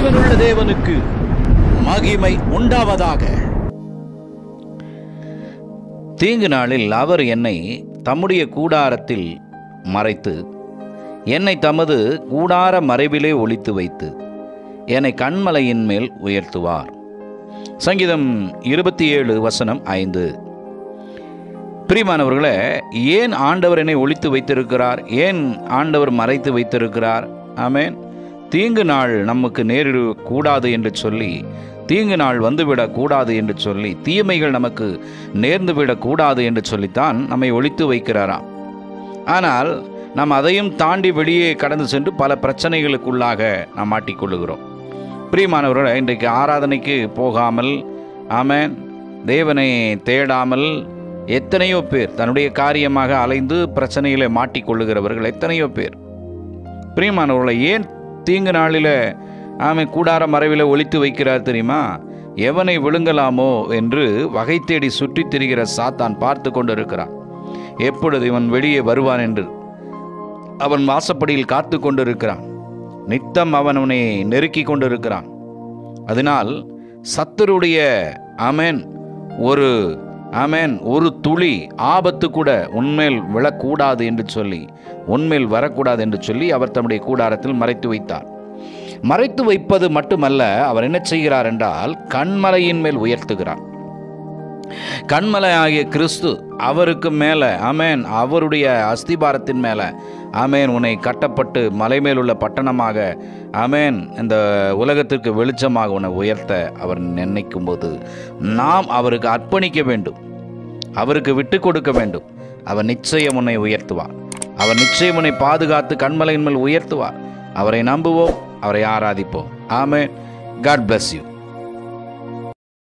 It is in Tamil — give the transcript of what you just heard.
ஜீவனுள்ள தேவனுக்கு மகிமை உண்டாவதாக தீங்கு நாளில் அவர் என்னை தம்முடைய கூடாரத்தில் மறைத்து என்னை தமது கூடார மறைவிலே ஒளித்து வைத்து என்னை கண்மலையின் மேல் உயர்த்துவார் சங்கீதம் இருபத்தி ஏழு வசனம் ஐந்து பிரியமானவர்களே ஏன் ஆண்டவர் என்னை ஒளித்து வைத்திருக்கிறார் ஏன் ஆண்டவர் மறைத்து வைத்திருக்கிறார் ஆமென் தீங்கு நாள் நமக்கு நேரிடக் கூடாது என்று சொல்லி தீங்கு நாள் வந்துவிடக் கூடாது என்று சொல்லி தீமைகள் நமக்கு நேர்ந்து விடக்கூடாது என்று சொல்லித்தான் நம்மை ஒளித்து வைக்கிறாராம் ஆனால் நாம் அதையும் தாண்டி வெளியே கடந்து சென்று பல பிரச்சனைகளுக்குள்ளாக நாம் மாட்டிக்கொள்ளுகிறோம் பிரியமானவர்களே இன்றைக்கு ஆராதனைக்கு போகாமல் ஆமென் தேவனை தேடாமல் எத்தனையோ பேர் தன்னுடைய காரியமாக அலைந்து பிரச்சனைகளை மாட்டிக்கொள்ளுகிறவர்கள் எத்தனையோ பேர் பிரியமானவர்களை ஏன் தீங்கு நாளில் ஆமை கூடார மறைவில் ஒளித்து வைக்கிறார் தெரியுமா எவனை விழுங்கலாமோ என்று வகை தேடி சுற்றித் திரிகிற சாத்தான் பார்த்து கொண்டிருக்கிறான் எப்பொழுது இவன் வெளியே வருவான் என்று அவன் வாசப்படியில் காத்து கொண்டிருக்கிறான் நித்தம் அவன் அவனை நெருக்கி கொண்டிருக்கிறான் அதனால் சத்தருடைய அமேன் ஒரு ஆமென் ஒரு துளி ஆபத்து கூட உன்மேல் விழக்கூடாது என்று சொல்லி உன்மேல் வரக்கூடாது என்று சொல்லி அவர் தம்முடைய கூடாரத்தில் மறைத்து வைத்தார் மறைத்து வைப்பது மட்டுமல்ல அவர் என்ன செய்கிறார் என்றால் கண்மலையின் மேல் உயர்த்துகிறார் கண்மலை ஆகிய கிறிஸ்து அவருக்கு மேலே ஆமேன் அவருடைய அஸ்திபாரத்தின் மேலே ஆமேன் உன்னை கட்டப்பட்டு மலை மேல் உள்ள பட்டணமாக ஆமேன் இந்த உலகத்திற்கு வெளிச்சமாக உன்னை உயர்த்த அவர் நினைக்கும் போது நாம் அவருக்கு அர்ப்பணிக்க வேண்டும் அவருக்கு விட்டு கொடுக்க வேண்டும் அவர் நிச்சயம் உன்னை உயர்த்துவார் அவர் நிச்சயம் உன்னை பாதுகாத்து கண்மலையின் மேல் உயர்த்துவார் அவரை நம்புவோம் அவரை ஆராதிப்போம் ஆமேன் காட் bless யூ